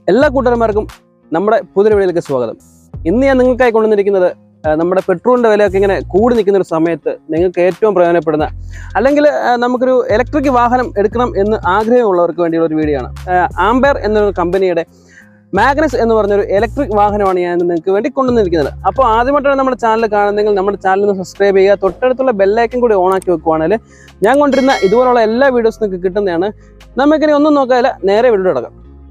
എല്ലാ കൂട്ടുകാരന്മാർക്കും നമ്മുടെ പുതിയ വീഡിയോയിലേക്ക് സ്വാഗതം ഇന്ന് ഞാൻ നിങ്ങൾക്കായി കൊണ്ടുവന്നിരിക്കുന്നത് ആ, നമ്മുടെ പെട്രോളിന്റെ വിലയൊക്കെ ഇങ്ങനെ കൂടി നിൽക്കുന്ന ഒരു സമയത്ത് നിങ്ങൾക്ക് ഏറ്റവും പ്രയോജനപ്പെടുന്ന അല്ലെങ്കിൽ ആ, നമുക്കൊരു ഇലക്ട്രിക് വാഹനം എടുക്കണം എന്ന് ആഗ്രഹമുള്ളവർക്ക് വേണ്ടിയുള്ള ഒരു വീഡിയോ ആണ് ആംബെയർ എന്നൊരു കമ്പനിയുടെ മാഗ്നസ് എന്ന് പറഞ്ഞൊരു ഇലക്ട്രിക് വാഹനമാണ് ഞാൻ ഇന്ന് നിങ്ങൾക്ക് വേണ്ടി കൊണ്ടുവന്നിരിക്കുന്നത് അപ്പോൾ ആദ്യമായിട്ടാണ് നമ്മുടെ ചാനൽ കാണുന്നെങ്കിൽ നമ്മുടെ ചാനൽ ഒന്ന് സബ്സ്ക്രൈബ് ചെയ്യുക തൊട്ടടുത്തുള്ള ബെല്ലൈക്കൻ കൂടി ഓണാക്കി വെക്കുവാണെങ്കിൽ ഞാൻ കൊണ്ടിരുന്ന ഇതുപോലുള്ള എല്ലാ വീഡിയോസും നിങ്ങൾക്ക് കിട്ടുന്നതാണ് നമുക്കിനി ഒന്നും നോക്കാതെ നേരെ വീഡിയോ തുടങ്ങാം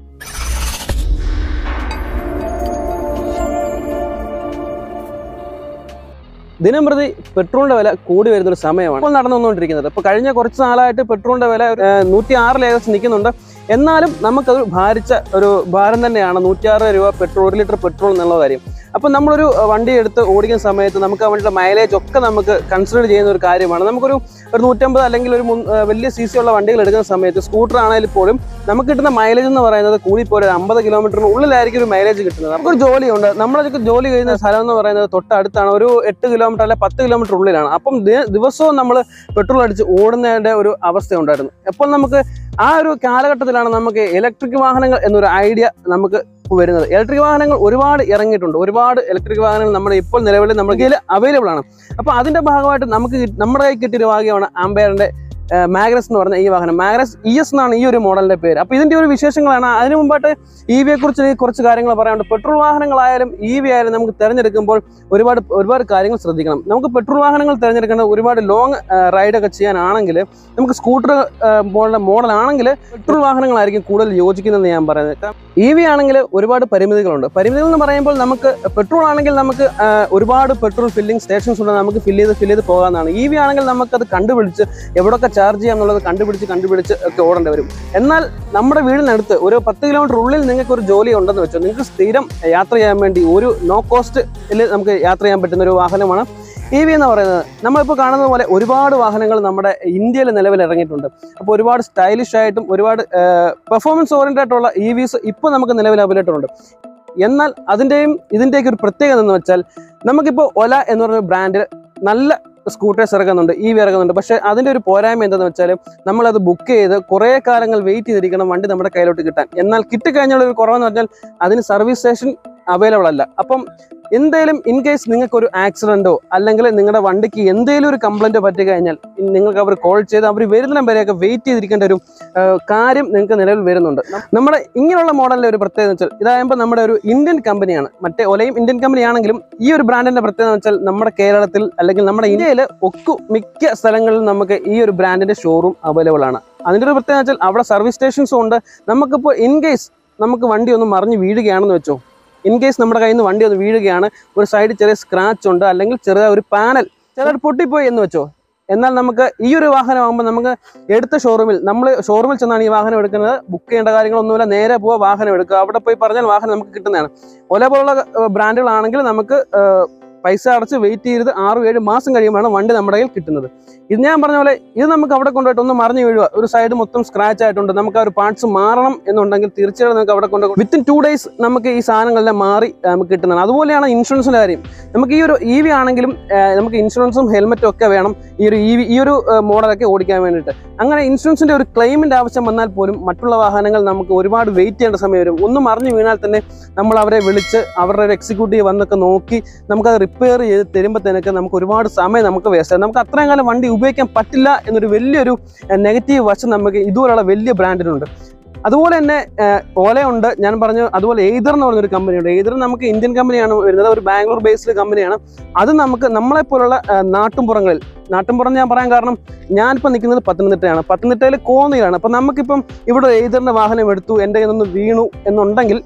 ദിനം പ്രതി പെട്രോളിന്റെ വില കൂടി വരുന്ന ഒരു സമയമാണ് ഇപ്പോൾ നടന്നുകൊണ്ടിരിക്കുന്നത് ഇപ്പോൾ കഴിഞ്ഞ കുറച്ച് നാളായിട്ട് പെട്രോളിന്റെ വില നൂറ്റി ആറിൽ ഏകദേശം നിൽക്കുന്നുണ്ട് എന്നാലും നമുക്കത് ഭാരിച്ച ഒരു ഭാരം തന്നെയാണ് നൂറ്റിയാറ് രൂപ പെട്രോൾ ഒരു ലിറ്റർ പെട്രോൾ എന്നുള്ള കാര്യം അപ്പോൾ നമ്മളൊരു അഹ്, വണ്ടി എടുത്ത് ഓടിക്കുന്ന സമയത്ത് നമുക്ക് ആ വണ്ടിയുടെ മൈലേജ് ഒക്കെ നമുക്ക് കൺസിഡർ ചെയ്യുന്ന ഒരു കാര്യമാണ് നമുക്കൊരു ഒരു നൂറ്റമ്പത് അല്ലെങ്കിൽ ഒരു മുൻ- അഹ്, വലിയ സി സി ഉള്ള വണ്ടികൾ എടുക്കുന്ന സമയത്ത് സ്കൂട്ടർ ആണെങ്കിൽ പോലും നമുക്ക് കിട്ടുന്ന മൈലേജ് എന്ന് പറയുന്നത് കൂടിപ്പോയി ഒരു അമ്പത് കിലോമീറ്ററിന് ഉള്ളിലായിരിക്കും ഒരു മൈലേജ് കിട്ടുന്നത് നമുക്കൊരു ജോലിയുണ്ട് നമ്മളൊക്കെ ജോലി ചെയ്യുന്ന സ്ഥലം എന്ന് പറയുന്നത് തൊട്ടടുത്താണ് ഒരു എട്ട് കിലോമീറ്റർ അല്ലെ പത്ത് കിലോമീറ്റർ ഉള്ളിലാണ് അപ്പം ദി- ദിവസവും നമ്മൾ പെട്രോൾ അടിച്ച് ഓടുന്നതിൻ്റെ ഒരു അവസ്ഥ ഉണ്ടായിരുന്നു അപ്പോൾ നമുക്ക് ആ ഒരു കാലഘട്ടത്തിലാണ് നമുക്ക് ഇലക്ട്രിക് വാഹനങ്ങൾ എന്നൊരു ഐഡിയ നമുക്ക് വരുന്നത് ഇലക്ട്രിക് വാഹനങ്ങൾ ഒരുപാട് ഇറങ്ങിയിട്ടുണ്ട് ഒരുപാട് ഇലക്ട്രിക് വാഹനങ്ങൾ നമ്മുടെ ഇപ്പോൾ നിലവിൽ നമ്മുടെ കയ്യിൽ അവൈലബിൾ ആണ് അപ്പോൾ അതിന്റെ ഭാഗമായിട്ട് നമുക്ക് കി- നമ്മുടെ കയ്യിൽ കിട്ടിയൊരു ഭാഗ്യമാണ് ആംബെയറിന്റെ മാഗ്രസ് എന്ന് പറഞ്ഞ ഈ വാഹനം മാഗ്രസ് ഇ എസ് എന്നാണ് ഈ ഒരു മോഡലിന്റെ പേര് അപ്പോൾ ഇതിന്റെ ഒരു വിശേഷങ്ങളാണ് അതിനു മുമ്പായിട്ട് ഇ വിയെ കുറിച്ച് എനിക്ക് കുറച്ച് കാര്യങ്ങൾ പറയാനുണ്ട് പെട്രോൾ വാഹനങ്ങളായാലും ഇ വി ആയാലും നമുക്ക് തിരഞ്ഞെടുക്കുമ്പോൾ ഒരുപാട് ഒരുപാട് കാര്യങ്ങൾ ശ്രദ്ധിക്കണം നമുക്ക് പെട്രോൾ വാഹനങ്ങൾ തിരഞ്ഞെടുക്കേണ്ട ഒരുപാട് ലോങ് റൈഡ് ഒക്കെ ചെയ്യാനാണെങ്കിൽ നമുക്ക് സ്കൂട്ടർ മോഡൽ മോഡൽ ആണെങ്കിൽ പെട്രോൾ വാഹനങ്ങളായിരിക്കും കൂടുതൽ യോജിക്കുന്നതെന്ന് ഞാൻ പറയുന്നത് ഇ വി ആണെങ്കിൽ ഒരുപാട് പരിമിതികളുണ്ട് പരിമിതികൾ എന്ന് പറയുമ്പോൾ നമുക്ക് പെട്രോൾ ആണെങ്കിൽ നമുക്ക് ആ, ഒരുപാട് പെട്രോൾ ഫില്ലിംഗ് സ്റ്റേഷൻസ് ഉണ്ട് നമുക്ക് ഫില്ല് ചെയ്ത് ഫില്ല് ചെയ്ത് പോകാവുന്നതാണ് ഇ വി ആണെങ്കിൽ നമുക്കത് കണ്ടുപിടിച്ച് എവിടെയൊക്കെ ചാർജ് ചെയ്യാം എന്നുള്ളത് കണ്ടുപിടിച്ച് കണ്ടുപിടിച്ച് ഒക്കെ ഓടേണ്ടി വരും എന്നാൽ നമ്മുടെ വീടിനടുത്ത് ഒരു പത്ത് കിലോമീറ്റർ ഉള്ളിൽ നിങ്ങൾക്ക് ഒരു ജോലി ഉണ്ടെന്ന് വെച്ചോ നിങ്ങൾക്ക് സ്ഥിരം യാത്ര ചെയ്യാൻ വേണ്ടി ഒരു നോ കോസ്റ്റിൽ നമുക്ക് യാത്ര ചെയ്യാൻ പറ്റുന്ന ഒരു വാഹനമാണ് ഇ വി എന്ന് പറയുന്നത് നമ്മളിപ്പോൾ കാണുന്ന പോലെ ഒരുപാട് വാഹനങ്ങൾ നമ്മുടെ ഇന്ത്യയിൽ നിലവിൽ ഇറങ്ങിയിട്ടുണ്ട് അപ്പോൾ ഒരുപാട് സ്റ്റൈലിഷ് ആയിട്ടും ഒരുപാട് പെർഫോമൻസ് ഓറിയൻറ്റഡ് ആയിട്ടുള്ള ഇ വിസ് ഇപ്പോൾ നമുക്ക് നിലവിൽ അവൈലബിൾ എന്നാൽ അതിൻ്റെയും ഇതിൻ്റെയൊക്കെ ഒരു പ്രത്യേകത എന്ന് വെച്ചാൽ നമുക്കിപ്പോൾ ഒല എന്ന് പറഞ്ഞ ബ്രാൻഡ് നല്ല സ്കൂട്ടേഴ്സ് ഇറങ്ങുന്നുണ്ട് ഇ വി ഇറങ്ങുന്നുണ്ട് പക്ഷേ അതിൻ്റെ ഒരു പോരായ്മ എന്താണെന്ന് വെച്ചാൽ നമ്മളത് ബുക്ക് ചെയ്ത് കുറേ കാലങ്ങൾ വെയിറ്റ് ചെയ്തിരിക്കണം വണ്ടി നമ്മുടെ കയ്യിലോട്ട് കിട്ടാൻ എന്നാൽ കിട്ടിക്കഴിഞ്ഞുള്ള ഒരു കുറവെന്ന് പറഞ്ഞാൽ അതിന് സർവീസ് സ്റ്റേഷൻ അവൈലബിൾ അല്ല അപ്പം എന്തേലും ഇൻ കേസ് നിങ്ങൾക്ക് ഒരു ആക്സിഡന്റോ അല്ലെങ്കിൽ നിങ്ങളുടെ വണ്ടിക്ക് എന്തേലും ഒരു കംപ്ലൈന്റോ പറ്റി കഴിഞ്ഞാൽ നിങ്ങൾക്ക് അവർ കോൾ ചെയ്ത് അവർ വരുന്നിടം വരെയൊക്കെ വെയിറ്റ് ചെയ്തിരിക്കേണ്ട ഒരു ആ, കാര്യം നിങ്ങൾക്ക് നിലവിൽ വരുന്നുണ്ട് ന- നമ്മുടെ ഇങ്ങനെയുള്ള മോഡലിന്റെ ഒരു പ്രത്യേകത എന്ന് വെച്ചാൽ ഇതാകുമ്പോൾ നമ്മുടെ ഒരു ഇന്ത്യൻ കമ്പനിയാണ് മറ്റേ ഒലയും ഇന്ത്യൻ കമ്പനി ആണെങ്കിലും ഈ ഒരു ബ്രാൻഡിന്റെ പ്രത്യേകത എന്ന് വെച്ചാൽ നമ്മുടെ കേരളത്തിൽ അല്ലെങ്കിൽ നമ്മുടെ ഇന്ത്യയിൽ ഒക്കു മിക്ക സ്ഥലങ്ങളിലും നമുക്ക് ഈ ഒരു ബ്രാൻഡിന്റെ ഷോറൂം അവൈലബിൾ ആണ് അതിന്റെ ഒരു പ്രത്യേകത വെച്ചാൽ അവിടെ സർവീസ് സ്റ്റേഷൻസും ഉണ്ട് നമുക്കിപ്പോൾ ഇൻ കേസ് നമുക്ക് വണ്ടി ഒന്ന് മറിഞ്ഞ് വീഴുകയാണെന്ന് വെച്ചോ ഇൻ കേസ് നമ്മുടെ കയ്യിൽ നിന്ന് വണ്ടി ഒന്ന് വീഴുകയാണ് ഒരു സൈഡിൽ ചെറിയ സ്ക്രാച്ച് ഉണ്ട് അല്ലെങ്കിൽ ചെറിയ ഒരു പാനൽ ചിലർ പൊട്ടിപ്പോയി എന്ന് വെച്ചോ എന്നാൽ നമുക്ക് ഈ ഒരു വാഹനം ആകുമ്പോൾ നമുക്ക് എടുത്ത ഷോറൂമിൽ നമ്മൾ ഷോറൂമിൽ ചെന്നാണ് ഈ വാഹനം എടുക്കുന്നത് ബുക്ക് ചെയ്യേണ്ട കാര്യങ്ങളൊന്നുമില്ല നേരെ പോവുക വാഹനം എടുക്കുക അവിടെ പോയി പറഞ്ഞാൽ വാഹനം നമുക്ക് കിട്ടുന്നതാണ് ഒല പോലുള്ള ബ്രാൻഡുകളാണെങ്കിൽ നമുക്ക് ഏഹ്, പൈസ അടച്ച് വെയിറ്റ് ചെയ്ത് ആറും ഏഴ് മാസം കഴിയുമ്പോഴാണ് വണ്ടി നമ്മുടെ കയ്യിൽ കിട്ടുന്നത് ഇത് ഞാൻ പറഞ്ഞ പോലെ ഇത് നമുക്ക് അവിടെ കൊണ്ടുപോയിട്ട് ഒന്ന് മറിഞ്ഞു വീഴുക ഒരു സൈഡ് മൊത്തം സ്ക്രാച്ച് ആയിട്ടുണ്ട് നമുക്ക് ആ ഒരു പാർട്സ് മാറണം എന്നുണ്ടെങ്കിൽ തീർച്ചയായിട്ടും നമുക്ക് അവിടെ കൊണ്ട് വിത്തിൻ ടു ഡേയ്സ് നമുക്ക് ഈ സാധനങ്ങളെല്ലാം മാറി ആ, നമുക്ക് കിട്ടുന്നതാണ് അതുപോലെയാണ് ഇൻഷുറൻസിന്റെ കാര്യം നമുക്ക് ഈ ഒരു ഇ വി ആണെങ്കിലും ആ, നമുക്ക് ഇൻഷുറൻസും ഹെൽമെറ്റും ഒക്കെ വേണം ഈ ഒരു ഇ വി ഈ ഒരു ആ, മോഡലൊക്കെ ഓടിക്കാൻ വേണ്ടിയിട്ട് അങ്ങനെ ഇൻഷുറൻസിന്റെ ഒരു ക്ലെയിമിന്റെ ആവശ്യം വന്നാൽ പോലും മറ്റുള്ള വാഹനങ്ങൾ നമുക്ക് ഒരുപാട് വെയിറ്റ് ചെയ്യേണ്ട സമയം വരും ഒന്ന് മറിഞ്ഞു വീണാൽ തന്നെ നമ്മൾ അവരെ വിളിച്ച് അവരുടെ ഒരു എക്സിക്യൂട്ടീവ് വന്നൊക്കെ നോക്കി നമുക്കത് റിപ്പയർ ചെയ്ത് തരുമ്പോഴത്തേനൊക്കെ നമുക്ക് ഒരുപാട് സമയം നമുക്ക് വേസ്റ്റ് ആകും നമുക്ക് അത്രയും കാലം വണ്ടി ഉപയോഗിക്കാൻ പറ്റില്ല എന്നൊരു വലിയൊരു നെഗറ്റീവ് വശം നമുക്ക് ഇതുപോലുള്ള വലിയ ബ്രാൻഡിനുണ്ട് അതുപോലെ തന്നെ ഏഹ്, ഓലയുണ്ട് ഞാൻ പറഞ്ഞു അതുപോലെ എയ്തർ എന്ന് പറഞ്ഞൊരു കമ്പനിയുണ്ട് എയ്തർ നമുക്ക് ഇന്ത്യൻ കമ്പനിയാണ് വരുന്നത് ഒരു ബാംഗ്ലൂർ ബേസ്ഡ് കമ്പനിയാണ് അത് നമുക്ക് നമ്മളെ പോലുള്ള നാട്ടുംപുറങ്ങളിൽ നാട്ടുംപുറം ഞാൻ പറയാൻ കാരണം ഞാനിപ്പോൾ നിൽക്കുന്നത് പത്തനംതിട്ടയാണ് പത്തനംതിട്ടയിൽ കോന്നിയിലാണ് അപ്പം നമുക്കിപ്പം ഇവിടെ എയ്തറിൻ്റെ വാഹനം എടുത്തു എൻ്റെ കയ്യിൽ നിന്ന് വീണു എന്നുണ്ടെങ്കിൽ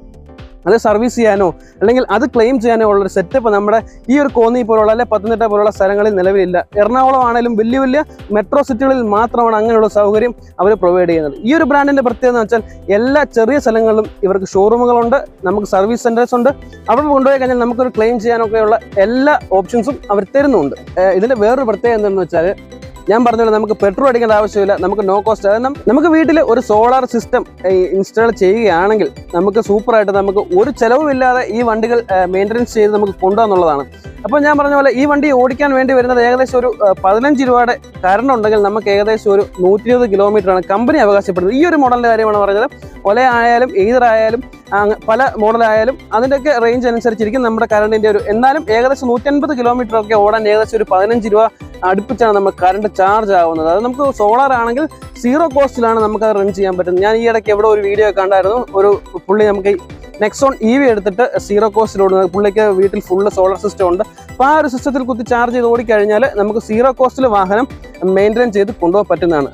അത് സർവീസ് ചെയ്യാനോ അല്ലെങ്കിൽ അത് ക്ലെയിം ചെയ്യാനോ ഉള്ള ഒരു സെറ്റപ്പ് നമ്മുടെ ഈ ഒരു കോന്നി പോലുള്ള അല്ലെ പത്തനംതിട്ട പോലുള്ള സ്ഥലങ്ങളിൽ നിലവിലില്ല എറണാകുളം ആണെങ്കിലും വലിയ വലിയ മെട്രോ സിറ്റികളിൽ മാത്രമാണ് അങ്ങനെയുള്ള സൗകര്യം അവർ പ്രൊവൈഡ് ചെയ്യുന്നത് ഈ ഒരു ബ്രാൻഡിന്റെ പ്രത്യേകത എന്ന് വെച്ചാൽ എല്ലാ ചെറിയ സ്ഥലങ്ങളിലും ഇവർക്ക് ഷോറൂമുകളുണ്ട് നമുക്ക് സർവീസ് സെന്റേഴ്സ് ഉണ്ട് അവിടെ കൊണ്ടുപോയി കഴിഞ്ഞാൽ നമുക്കൊരു ക്ലെയിം ചെയ്യാനൊക്കെയുള്ള എല്ലാ ഓപ്ഷൻസും അവർ തരുന്നുണ്ട് ഏഹ് ഇതിന്റെ വേറൊരു പ്രത്യേകത എന്താണെന്ന് വെച്ചാൽ ഞാൻ പറഞ്ഞ പോലെ നമുക്ക് പെട്രോൾ അടിക്കേണ്ട ആവശ്യമില്ല നമുക്ക് നോ കോസ്റ്റ് കാരണം നമുക്ക് വീട്ടിൽ ഒരു സോളാർ സിസ്റ്റം ഇൻസ്റ്റാൾ ചെയ്യുകയാണെങ്കിൽ നമുക്ക് സൂപ്പറായിട്ട് നമുക്ക് ഒരു ചെലവുമില്ലാതെ ഈ വണ്ടികൾ മെയിൻ്റനൻസ് ചെയ്ത് നമുക്ക് കൊണ്ടുപോകാന്നുള്ളതാണ് അപ്പോൾ ഞാൻ പറഞ്ഞ പോലെ ഈ വണ്ടി ഓടിക്കാൻ വേണ്ടി വരുന്നത് ഏകദേശം ഒരു ആ, പതിനഞ്ച് രൂപയുടെ കറണ്ട് ഉണ്ടെങ്കിൽ നമുക്ക് ഏകദേശം ഒരു നൂറ്റി ഇരുപത് കിലോമീറ്ററാണ് കമ്പനി അവകാശപ്പെടുന്നത് ഈ ഒരു മോഡലിൻ്റെ കാര്യമാണ് പറഞ്ഞത് ഒല ആയാലും ഈതർ ആയാലും അങ്ങ് പല മോഡലായാലും അതിൻ്റെയൊക്കെ റേഞ്ച് അനുസരിച്ചിരിക്കും നമ്മുടെ കറണ്ടിൻ്റെ ഒരു എന്നാലും ഏകദേശം നൂറ്റൻപത് കിലോമീറ്റർ ഒക്കെ ഓടാൻ ഏകദേശം ഒരു പതിനഞ്ച് രൂപ അടുപ്പിച്ചാണ് നമുക്ക് കറണ്ട് ചാർജ് ആവുന്നത് അത് നമുക്ക് സോളാർ ആണെങ്കിൽ സീറോ കോസ്റ്റിലാണ് നമുക്ക് അത് റൺ ചെയ്യാൻ പറ്റുന്നത് ഞാൻ ഈ ഇടയ്ക്ക് എവിടെ ഒരു വീഡിയോ കണ്ടായിരുന്നു ഒരു പുള്ളി നമുക്ക് നെക്സോൺ ഇ വി എടുത്തിട്ട് സീറോ കോസ്റ്റിൽ ഓടുന്നത് പുള്ളിക്ക് വീട്ടിൽ ഫുള്ള് സോളാർ സിസ്റ്റം ഉണ്ട് അപ്പോൾ ആ ഒരു സിസ്റ്റത്തിൽ കുത്തി ചാർജ് ചെയ്ത് ഓടിക്കഴിഞ്ഞാൽ നമുക്ക് സീറോ കോസ്റ്റിൽ വാഹനം മെയിൻറ്റെയിൻ ചെയ്ത് കൊണ്ടുപോകാൻ പറ്റുന്നതാണ്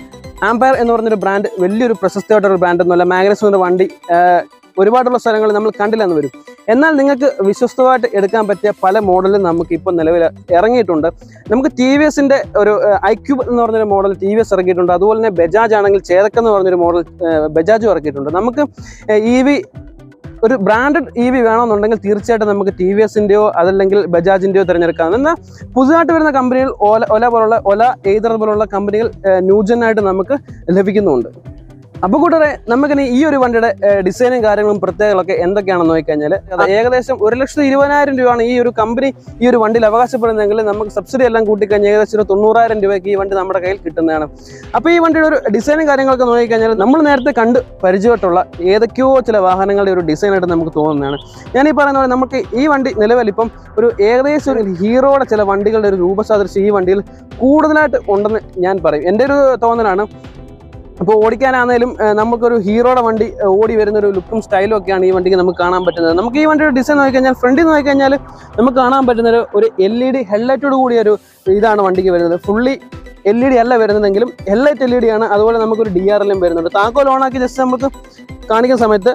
ആംപയർ എന്ന് പറഞ്ഞൊരു ബ്രാൻഡ് വലിയൊരു പ്രശസ്തമായിട്ടൊരു ബ്രാൻഡ് ഒന്നുമല്ല മാഗ്നസിൻ്റെ വണ്ടി ആ, ഒരുപാടുള്ള സ്ഥലങ്ങളിൽ നമ്മൾ കണ്ടില്ലെന്ന് വരും എന്നാൽ നിങ്ങൾക്ക് വിശ്വസ്തമായിട്ട് എടുക്കാൻ പറ്റിയ പല മോഡലും നമുക്ക് ഇപ്പോൾ നിലവിൽ ഇറങ്ങിയിട്ടുണ്ട് നമുക്ക് ടി വി എസിൻ്റെ ഒരു ഐക്യൂബ് എന്ന് പറഞ്ഞൊരു മോഡൽ ടി വി എസ് ഇറക്കിയിട്ടുണ്ട് അതുപോലെ തന്നെ ബജാജ് ആണെങ്കിൽ ചേതക്ക് എന്ന് പറഞ്ഞൊരു മോഡൽ ബജാജും ഇറക്കിയിട്ടുണ്ട് നമുക്ക് ഇ വി ഒരു ബ്രാൻഡഡ് ഇ വി വേണമെന്നുണ്ടെങ്കിൽ തീർച്ചയായിട്ടും നമുക്ക് ടി വി എസിൻ്റെയോ അതല്ലെങ്കിൽ ബജാജിൻ്റെയോ തിരഞ്ഞെടുക്കാം എന്നാൽ പുതുതായിട്ട് വരുന്ന കമ്പനികൾ ഓല ഒല പോലുള്ള ഒല എയ്തർ പോലുള്ള കമ്പനികൾ ന്യൂജനായിട്ട് നമുക്ക് ലഭിക്കുന്നുമുണ്ട് അപ്പോൾ കൂട്ടരെ നമുക്കിനി ഈ ഒരു വണ്ടിയുടെ ഡിസൈനും കാര്യങ്ങളും പ്രത്യേകതകളൊക്കെ എന്തൊക്കെയാണെന്ന് നോക്കിക്കഴിഞ്ഞാൽ അത് ഏകദേശം ഒരു ലക്ഷത്തി ഇരുപതിനായിരം രൂപയാണ് ഈ ഒരു കമ്പനി ഈ ഒരു വണ്ടിയിൽ അവകാശപ്പെടുന്നതെങ്കിൽ നമുക്ക് സബ്സിഡി എല്ലാം കൂട്ടിക്കഴിഞ്ഞാൽ ഏകദേശം ഒരു തൊണ്ണൂറായിരം രൂപയ്ക്ക് ഈ വണ്ടി നമ്മുടെ കയ്യിൽ കിട്ടുന്നതാണ് അപ്പോൾ ഈ വണ്ടിയുടെ ഒരു ഡിസൈനും കാര്യങ്ങളൊക്കെ നോക്കിക്കഴിഞ്ഞാൽ നമ്മൾ നേരത്തെ കണ്ട് പരിചയമായിട്ടുള്ള ഏതൊക്കെയോ ചില വാഹനങ്ങളുടെ ഒരു ഡിസൈനായിട്ട് നമുക്ക് തോന്നുന്നതാണ് ഞാൻ ഈ പറയുന്ന പോലെ നമുക്ക് ഈ വണ്ടി നിലവിൽ ഇപ്പം ഒരു ഏകദേശം ഒരു ഹീറോയുടെ ചില വണ്ടികളുടെ ഒരു രൂപസാദൃശ്യം ഈ വണ്ടിയിൽ കൂടുതലായിട്ട് ഉണ്ടെന്ന് ഞാൻ പറയും എൻ്റെ ഒരു തോന്നലാണ് അപ്പോൾ ഓടിക്കാനാണെങ്കിലും ഏഹ്, നമുക്കൊരു ഹീറോയുടെ വണ്ടി ഏഹ്, ഓടി വരുന്ന ഒരു ലുക്കും സ്റ്റൈലും ഒക്കെയാണ് ഈ വണ്ടിക്ക് നമുക്ക് കാണാൻ പറ്റുന്നത് നമുക്ക് ഈ വണ്ടിയുടെ ഡിസൈൻ നോക്കിക്കഴിഞ്ഞാൽ ഫ്രണ്ടിൽ നോക്കിക്കഴിഞ്ഞാൽ നമുക്ക് കാണാൻ പറ്റുന്ന ഒരു- ഒരു എൽ ഇ ഡി ഹെഡ്ലൈറ്റോട് കൂടിയ ഒരു ഇതാണ് വണ്ടിക്ക് വരുന്നത് ഫുള്ളി എൽ ഇ ഡി അല്ല വരുന്നതെങ്കിലും ഹെഡ്ലൈറ്റ് എൽ ഇ ഡി ആണ് അതുപോലെ നമുക്കൊരു ഡി ആർ എല്ലും വരുന്നുണ്ട് താക്കോൽ ഓണാക്കി ജസ്റ്റ് നമുക്ക് കാണിക്കുന്ന സമയത്ത്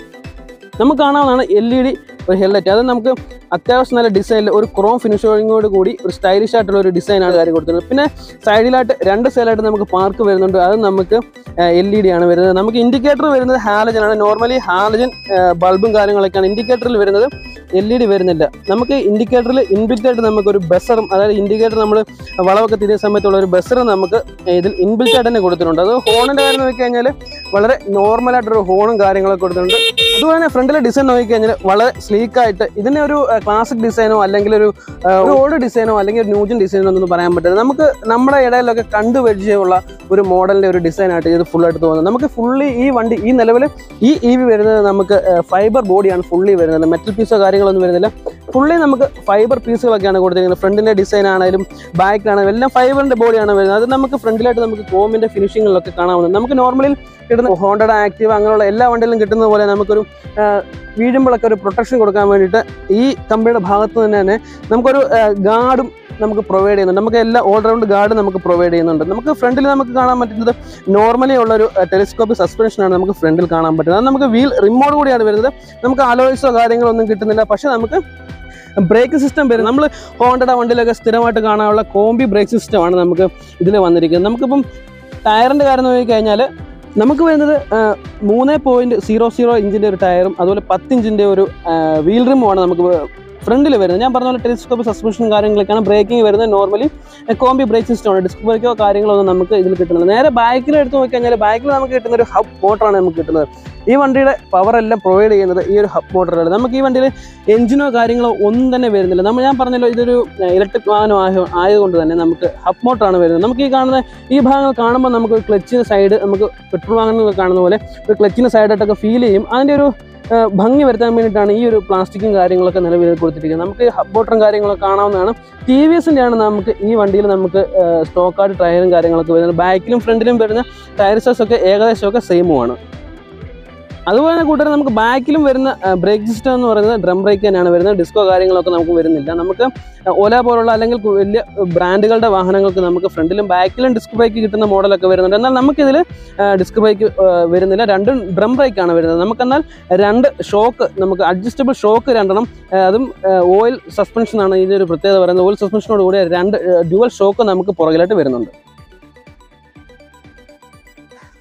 നമുക്ക് കാണാവുന്നതാണ് എൽ ഇ ഡി ഒരു ഹെഡ്ലൈറ്റ് അത് നമുക്ക് അത്യാവശ്യം നല്ല ഡിസൈനിൽ ഒരു ക്രോം ഫിനിഷിങ്ങോട് കൂടി ഒരു സ്റ്റൈലിഷ് ആയിട്ടുള്ള ഒരു ഡിസൈനാണ് കാര്യം കൊടുത്തിരുന്നത് പിന്നെ സൈഡിലായിട്ട് രണ്ട് സൈഡിലായിട്ട് നമുക്ക് പാർക്ക് വരുന്നുണ്ട് അത് നമുക്ക് എൽ ഇ ഡി ആണ് വരുന്നത് നമുക്ക് ഇൻഡിക്കേറ്റർ വരുന്നത് ഹാലജൻ ആണ് നോർമലി ഹാലജൻ ബൾബും കാര്യങ്ങളൊക്കെയാണ് ഇൻഡിക്കേറ്ററിൽ വരുന്നത് എൽ ഇ ഡി വരുന്നില്ല നമുക്ക് ഇൻഡിക്കേറ്ററിൽ ഇൻബിൽറ്റ് ആയിട്ട് നമുക്കൊരു ബസറും അതായത് ഇൻഡിക്കേറ്റർ നമ്മൾ വളവൊക്കെ തിരിയ സമയത്തുള്ള ഒരു ബസർ നമുക്ക് ഇതിൽ ഇൻബിൽറ്റ് ആയിട്ട് തന്നെ കൊടുത്തിട്ടുണ്ട് അത് ഹോണിൻ്റെ കാര്യം നോക്കിക്കഴിഞ്ഞാൽ വളരെ നോർമലായിട്ടൊരു ഹോണും കാര്യങ്ങളൊക്കെ കൊടുത്തിട്ടുണ്ട് അതുപോലെ തന്നെ ഫ്രണ്ടിലെ ഡിസൈൻ നോക്കിക്കഴിഞ്ഞാൽ വളരെ സ്ലീക്കായിട്ട് ഇതിനെ ഒരു ക്ലാസിക് ഡിസൈനോ അല്ലെങ്കിൽ ഒരു ആ, ഒരു ഓൾഡ് ഡിസൈനോ അല്ലെങ്കിൽ ഒരു ന്യൂജൻ ഡിസൈനോ ഒന്നും പറയാൻ പറ്റില്ല നമുക്ക് നമ്മുടെ ഇടയിലൊക്കെ കണ്ടു പരിചയമുള്ള ഒരു മോഡലിന്റെ ഒരു ഡിസൈനായിട്ട് ഇത് full ആയിട്ട് തോന്നുന്നത് നമുക്ക് ഫുള്ളി ഈ വണ്ടി ഈ നിലവിൽ ഈ ഇ വി വരുന്നത് നമുക്ക് ഫൈബർ ബോഡിയാണ് ഫുള്ളി വരുന്നത് മെറ്റൽ പീസോ കാര്യങ്ങളൊന്നും വരുന്നില്ല ഫുള്ളി നമുക്ക് ഫൈബർ പീസുകളൊക്കെയാണ് കൊടുത്തിരിക്കുന്നത് ഫ്രണ്ടിന്റെ ഡിസൈൻ ആണെങ്കിലും ബാക്കിലാണെങ്കിലും എല്ലാം ഫൈബറിന്റെ ബോഡിയാണ് വരുന്നത് അത് നമുക്ക് ഫ്രണ്ടിലായിട്ട് നമുക്ക് ക്രോമിന്റെ ഫിനിഷിങ്ങിലൊക്കെ കാണാവുന്നത് നമുക്ക് നോർമലി കിട്ടുന്ന ഹോണ്ടഡ് ആക്റ്റീവ് അങ്ങനെയുള്ള എല്ലാ വണ്ടിയിലും കിട്ടുന്ന പോലെ നമുക്കൊരു ആ, വീഴുമ്പോഴൊക്കെ ഒരു പ്രൊട്ടക്ഷൻ കൊടുക്കാൻ വേണ്ടിയിട്ട് ഈ കമ്പനിയുടെ ഭാഗത്ത് നിന്ന് തന്നെ നമുക്കൊരു ഗാർഡും നമുക്ക് പ്രൊവൈഡ് ചെയ്യുന്നുണ്ട് നമുക്ക് എല്ലാ ഓൾറൗണ്ട് ഗാർഡ് നമുക്ക് പ്രൊവൈഡ് ചെയ്യുന്നുണ്ട് നമുക്ക് ഫ്രണ്ടിൽ നമുക്ക് കാണാൻ പറ്റുന്നത് നോർമലി ഉള്ള ഒരു ടെലിസ്കോപ്പിക് സസ്പെൻഷനാണ് നമുക്ക് ഫ്രണ്ടിൽ കാണാൻ പറ്റുന്നത് അത് നമുക്ക് വീൽ റിമോട്ട് കൂടിയാണ് വരുന്നത് നമുക്ക് അലോയ്സോ കാര്യങ്ങളോ ഒന്നും കിട്ടുന്നില്ല പക്ഷെ നമുക്ക് ബ്രേക്ക് സിസ്റ്റം വരും നമ്മൾ ഹോണ്ടയുടെ വണ്ടിയിലൊക്കെ സ്ഥിരമായിട്ട് കാണാനുള്ള കോമ്പി ബ്രേക്ക് സിസ്റ്റമാണ് നമുക്ക് ഇതിൽ വന്നിരിക്കുന്നത് നമുക്കിപ്പം ടയറിൻ്റെ കാര്യം നോക്കിക്കഴിഞ്ഞാൽ നമുക്ക് വരുന്നത് മൂന്ന് പോയിന്റ് സീറോ സീറോ ഇഞ്ചിൻ്റെ ഒരു ടയറും അതുപോലെ പത്ത് ഇഞ്ചിൻ്റെ ഒരു വീൽ റിമുമാണ് നമുക്ക് ഫ്രണ്ടിൽ വരുന്നത് ഞാൻ പറഞ്ഞ പോലെ ടെലിസ്കോപ്പ് സസ്പെൻഷൻ കാര്യങ്ങളൊക്കെയാണ് ബ്രേക്കിംഗ് വരുന്നത് നോർമലി കോമ്പി ബ്രേക്ക് സിസ്റ്റമാണ് ഡിസ്ക് ബ്രേക്കോ കാര്യങ്ങളോ ഒന്നും നമുക്ക് ഇതിൽ കിട്ടുന്നത് നേരെ ബാക്കിൽ എടുത്ത് നോക്കിക്കഴിഞ്ഞാൽ ബാക്കിൽ നമുക്ക് കിട്ടുന്ന ഒരു ഹബ് മോട്ടറാണ് നമുക്ക് കിട്ടുന്നത് ഈ വണ്ടിയുടെ പവർ എല്ലാം പ്രൊവൈഡ് ചെയ്യുന്നത് ഈ ഒരു ഹബ് മോട്ടറാണ് നമുക്ക് ഈ വണ്ടിയിൽ എഞ്ചിനോ കാര്യങ്ങളോ ഒന്നും തന്നെ വരുന്നില്ല നമ്മൾ ഞാൻ പറഞ്ഞല്ലോ ഇതൊരു ഇലക്ട്രിക് വാഹനം ആയ- ആയതുകൊണ്ട് തന്നെ നമുക്ക് ഹബ് മോട്ടറാണ് വരുന്നത് നമുക്ക് ഈ കാണുന്ന ഈ ഭാഗങ്ങൾ കാണുമ്പോൾ നമുക്ക് ഒരു ക്ലച്ചിന് സൈഡ് നമുക്ക് പെട്രോൾ വാഹനങ്ങൾ കാണുന്ന പോലെ ഒരു ക്ലച്ചിന് സൈഡായിട്ടൊക്കെ ഫീൽ ചെയ്യും അതിൻ്റെ ഒരു ആ, ഭംഗി വരുത്താൻ വേണ്ടിയിട്ടാണ് ഈ ഒരു പ്ലാസ്റ്റിക്കും കാര്യങ്ങളൊക്കെ നിലവിൽ കൊടുത്തിരിക്കുന്നത് നമുക്ക് ഹബ് മോട്ടറും കാര്യങ്ങളൊക്കെ കാണാവുന്നതാണ് ടി വി എസിൻ്റെ ആണ് നമുക്ക് ഈ വണ്ടിയിൽ നമുക്ക് സ്റ്റോക്കായിട്ട് ടയറും കാര്യങ്ങളൊക്കെ വരുന്നത് ബാക്കിലും ഫ്രണ്ടിലും വരുന്ന ടയർ സൈസ് ഒക്കെ ഏകദേശമൊക്കെ സെയിമുമാണ് അതുപോലെ തന്നെ കൂട്ടുകാരെ നമുക്ക് ബാക്കിലും വരുന്ന ബ്രേക്ക് സിസ്റ്റം എന്ന് പറയുന്നത് ഡ്രം ബ്രേക്ക് തന്നെയാണ് വരുന്നത് ഡിസ്കോ കാര്യങ്ങളൊക്കെ നമുക്ക് വരുന്നില്ല നമുക്ക് ഓല പോലുള്ള അല്ലെങ്കിൽ കു- വലിയ ബ്രാൻഡുകളുടെ വാഹനങ്ങൾക്ക് നമുക്ക് ഫ്രണ്ടിലും ബാക്കിലും ഡിസ്ക് ബ്രേക്ക് കിട്ടുന്ന മോഡലൊക്കെ വരുന്നുണ്ട് എന്നാൽ നമുക്കിതിൽ ഡിസ്ക് ബ്രേക്ക് വരുന്നില്ല രണ്ടും ഡ്രം ബ്രേക്കാണ് വരുന്നത് നമുക്കെന്നാൽ രണ്ട് ഷോക്ക് നമുക്ക് അഡ്ജസ്റ്റബിൾ ഷോക്ക് രണ്ടെണ്ണം ആ, അതും ഓയിൽ സസ്പെൻഷനാണ് ഇതിൻ്റെ ഒരു പ്രത്യേകത പറയുന്നത് ഓയിൽ സസ്പെൻഷനോട് കൂടി രണ്ട് ഡ്യുവൽ ഷോക്ക് നമുക്ക് പുറകിലായിട്ട് വരുന്നുണ്ട്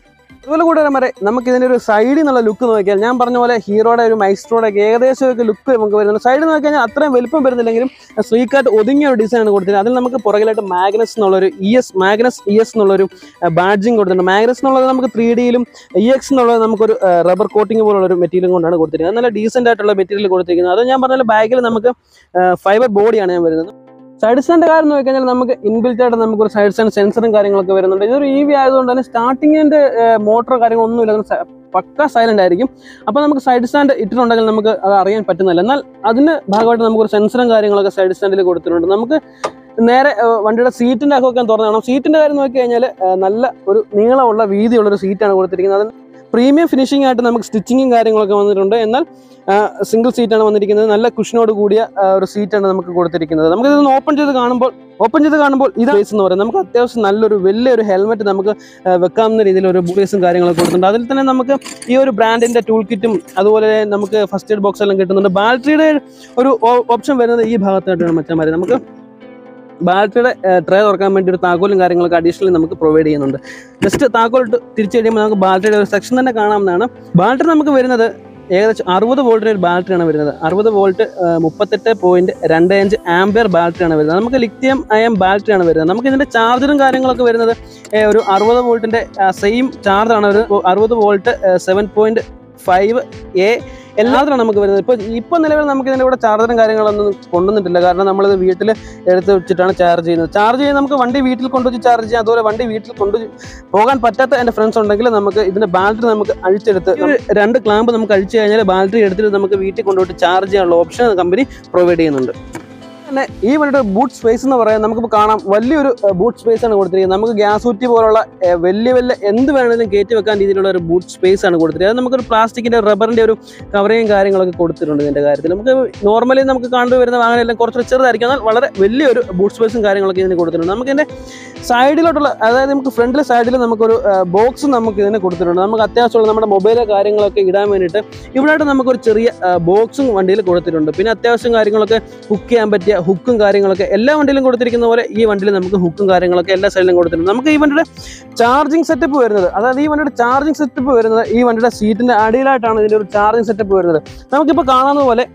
അതുപോലെ കൂടെ വരെ നമുക്ക് ഇതിന്റെ ഒരു സൈഡിൽ നിന്നുള്ള ലുക്ക് നോക്കിയാൽ ഞാൻ പറഞ്ഞ പോലെ ഹീറോയുടെ ഒരു മൈസ്ട്രോയുടെ ഒക്കെ ഏകദേശം ഒക്കെ ലുക്ക് നമുക്ക് വരുന്നുണ്ട് സൈഡിൽ നോക്കി കഴിഞ്ഞാൽ അത്രയും വലുപ്പം വരുന്നില്ലെങ്കിലും സ്ലീക്കായിട്ട് ഒതുങ്ങിയ ഒരു ഡിസൈൻ ആണ് കൊടുത്തിരുന്നത് അതിൽ നമുക്ക് പുറകിലായിട്ട് മാഗ്നസ് എന്നുള്ളൊരു E S Magnus E S എന്നുള്ളൊരു ബാഡ്ജിങ് കൊടുത്തിട്ടുണ്ട് മാഗ്നസ് എന്നുള്ളത് നമുക്ക് ത്രീ ഡിയിലും ഇ എക്സ് എന്നുള്ളത് നമുക്കൊരു റബ്ബർ കോട്ടിംഗ് പോലുള്ള ഒരു മെറ്റീരിയൽ കൊണ്ടാണ് കൊടുത്തിരിക്കുന്നത് അത് നല്ല ഡീസെന്റ് ആയിട്ടുള്ള മെറ്റീരിയൽ കൊടുത്തിരിക്കുന്നത് അത് ഞാൻ പറഞ്ഞ ബാഗിൽ നമുക്ക് ഫൈബർ ബോഡിയാണ് ഞാൻ വരുന്നത് സൈഡ് സ്റ്റാൻഡ് കാര്യം നോക്കി കഴിഞ്ഞാൽ നമുക്ക് ഇൻബിൽറ്റ് ആയിട്ട് നമുക്ക് ഒരു സൈഡ് സ്റ്റാൻഡ് സെൻസറും കാര്യങ്ങളൊക്കെ വരുന്നുണ്ട് ഇതൊരു ഇ വി ആയതുകൊണ്ട് തന്നെ സ്റ്റാർട്ടിങ്ങിന്റെ മോട്ടറോ കാര്യങ്ങളൊന്നും ഇല്ല പക്ക സൈലന്റ് ആയിരിക്കും അപ്പോൾ നമുക്ക് സൈഡ് സ്റ്റാൻഡ് ഇട്ടിട്ടുണ്ടെങ്കിൽ നമുക്ക് അത് അറിയാൻ പറ്റുന്നില്ല എന്നാൽ അതിന് ഭാഗമായിട്ട് നമുക്ക് ഒരു സെൻസറും കാര്യങ്ങളൊക്കെ സൈഡ് സ്റ്റാൻഡിൽ കൊടുത്തിട്ടുണ്ട് നമുക്ക് നേരെ ഏഹ്, വണ്ടിയുടെ സീറ്റിന്റെ അകമൊക്കെ തുറന്നു കാണാം സീറ്റിന്റെ കാര്യം നോക്കി കഴിഞ്ഞാൽ നല്ല ഒരു നീളമുള്ള വീതിയുള്ള ഒരു സീറ്റാണ് കൊടുത്തിരിക്കുന്നത് അതിന് പ്രീമിയം ഫിനിഷിംഗ് ആയിട്ട് നമുക്ക് സ്റ്റിച്ചിങ്ങും കാര്യങ്ങളൊക്കെ വന്നിട്ടുണ്ട് എന്നാൽ സിംഗിൾ സീറ്റാണ് വന്നിരിക്കുന്നത് നല്ല കുഷനോട് കൂടിയ ആ, ഒരു സീറ്റാണ് നമുക്ക് കൊടുത്തിരിക്കുന്നത് നമുക്ക് ഇതൊന്ന് ഓപ്പൺ ചെയ്ത് കാണുമ്പോൾ ഓപ്പൺ ചെയ്ത് കാണുമ്പോൾ ഇത് സ്പേസ് എന്ന് പറയുന്നത് നമുക്ക് അത്യാവശ്യം നല്ലൊരു വലിയൊരു ഹെൽമെറ്റ് നമുക്ക് ആ, വെക്കാവുന്ന രീതിയിൽ ഒരു സ്പേസും കാര്യങ്ങളൊക്കെ കൊടുത്തിട്ടുണ്ട് അതിൽ തന്നെ നമുക്ക് ഈ ഒരു ബ്രാൻഡിന്റെ ടൂൾ കിറ്റും അതുപോലെ നമുക്ക് ഫസ്റ്റ് എയ്ഡ് ബോക്സ് എല്ലാം കിട്ടുന്നുണ്ട് ബാറ്ററിയുടെ ഒരു ഓപ്ഷൻ വരുന്നത് ഈ ഭാഗത്തായിട്ടാണ് മച്ചന്മാരെ നമുക്ക് ബാറ്ററിയുടെ ട്രേ തുറക്കാൻ വേണ്ടി ഒരു താക്കോലും കാര്യങ്ങളൊക്കെ അഡീഷണലി നമുക്ക് പ്രൊവൈഡ് ചെയ്യുന്നുണ്ട് ജസ്റ്റ് താക്കോൽ ഇട്ട് തിരിച്ചു കഴിയുമ്പോൾ നമുക്ക് ബാറ്ററിയുടെ ഒരു സെക്ഷൻ തന്നെ കാണാവുന്നതാണ് ബാറ്ററി നമുക്ക് വരുന്നത് ഏകദേശം അറുപത് വോൾട്ടിന്റെ ഒരു ബാറ്ററിയാണ് വരുന്നത് അറുപത് വോൾട്ട് മുപ്പത്തെട്ട് പോയിന്റ് രണ്ട് അഞ്ച് ആംബിയർ ബാറ്ററിയാണ് വരുന്നത് നമുക്ക് ലിത്യം അയം ബാറ്ററിയാണ് വരുന്നത് നമുക്ക് ഇതിന്റെ ചാർജറും കാര്യങ്ങളൊക്കെ വരുന്നത് ഏ, ഒരു അറുപത് വോൾട്ടിന്റെ സെയിം ചാർജാണ് ഒരു അറുപത് volt seven point five A എല്ലാത്തിനും നമുക്ക് വരുന്നത് ഇപ്പോൾ ഇപ്പോൾ നിലവിൽ നമുക്ക് ഇതിൻ്റെ കൂടെ ചാർജറും കാര്യങ്ങളൊന്നും കൊണ്ടുവന്നിട്ടില്ല കാരണം നമ്മളിത് വീട്ടിൽ എടുത്ത് വെച്ചിട്ടാണ് ചാർജ് ചെയ്യുന്നത് ചാർജ് ചെയ്ത് നമുക്ക് വണ്ടി വീട്ടിൽ കൊണ്ടുവച്ച് ചാർജ് ചെയ്യാം അതുപോലെ വണ്ടി വീട്ടിൽ കൊണ്ടു പോകാൻ പറ്റാത്ത എൻ്റെ ഫ്രണ്ട്സ് ഉണ്ടെങ്കിൽ നമുക്ക് ഇതിന്റെ ബാറ്ററി നമുക്ക് അഴിച്ചെടുത്ത് ഈ ഒരു രണ്ട് ക്ലാമ്പ് നമുക്ക് അഴിച്ചു കഴിഞ്ഞാൽ ബാറ്ററി എടുത്തിട്ട് നമുക്ക് വീട്ടിൽ കൊണ്ടുപോയിട്ട് ചാർജ് ചെയ്യാനുള്ള ഓപ്ഷൻ കമ്പനി പ്രൊവൈഡ് ചെയ്യുന്നുണ്ട് തന്നെ ഈ വണ്ടിയുടെ ബൂട്ട് സ്പേസ് എന്ന് പറയാൻ നമുക്കിപ്പോൾ കാണാം വലിയൊരു ബൂട്ട് സ്പേസ് ആണ് കൊടുത്തിരിക്കുന്നത് നമുക്ക് ഗ്യാസ് കുറ്റി പോലുള്ള ഏഹ്, വലിയ വലിയ എന്ത് വേണമെങ്കിലും കയറ്റി വെക്കാൻ രീതിയിലുള്ള ഒരു ബൂട്ട് സ്പേസ് ആണ് കൊടുത്തിരിക്കുന്നത് അത് നമുക്കൊരു പ്ലാസ്റ്റിക്കിന്റെ റബ്ബറിന്റെ ഒരു കവറിങ് കാര്യങ്ങളൊക്കെ കൊടുത്തിട്ടുണ്ട് ഇതിന്റെ കാര്യത്തിൽ നമുക്ക് നോർമലി നമുക്ക് കണ്ടു വരുന്ന വാഹനമെല്ലാം കുറച്ച് ചെറുതായിരിക്കും എന്നാൽ വളരെ വലിയൊരു ബൂട്ട് സ്പേസും കാര്യങ്ങളൊക്കെ ഇതിന് കൊടുത്തിട്ടുണ്ട് നമുക്ക് ഇതിന്റെ സൈഡിലോട്ടുള്ള അതായത് നമുക്ക് ഫ്രണ്ടിൽ സൈഡിൽ നമുക്കൊരു ബോക്സ് നമുക്ക് ഇതിന് കൊടുത്തിട്ടുണ്ട് നമുക്ക് അത്യാവശ്യമുള്ള നമ്മുടെ മൊബൈലോ കാര്യങ്ങളൊക്കെ ഇടാൻ വേണ്ടിയിട്ട് ഇവിടെയായിട്ട് നമുക്കൊരു ചെറിയ ബോക്സും വണ്ടിയിൽ കൊടുത്തിട്ടുണ്ട് പിന്നെ അത്യാവശ്യം കാര്യങ്ങളൊക്കെ ഹുക്ക് ചെയ്യാൻ പറ്റിയ ഹുക്കും കാര്യങ്ങളൊക്കെ എല്ലാ വണ്ടിയിലും കൊടുത്തിരിക്കുന്ന പോലെ ഈ വണ്ടിയിൽ നമുക്ക് ഹുക്കും കാര്യങ്ങളൊക്കെ എല്ലാ സൈഡിലും കൊടുത്തിട്ടുണ്ട് നമുക്ക് ഈ വണ്ടിയുടെ ചാർജിങ് സെറ്റപ്പ് വരുന്നത് അതായത് ഈ വണ്ടിയുടെ ചാർജിങ് സെറ്റപ്പ് വരുന്നത് ഈ വണ്ടിയുടെ സീറ്റിന്റെ അടിയിലായിട്ടാണ് ഇതിന്റെ ഒരു ചാർജിങ് സെറ്റപ്പ് വരുന്നത് നമുക്കിപ്പോൾ കാണുന്ന പോലെ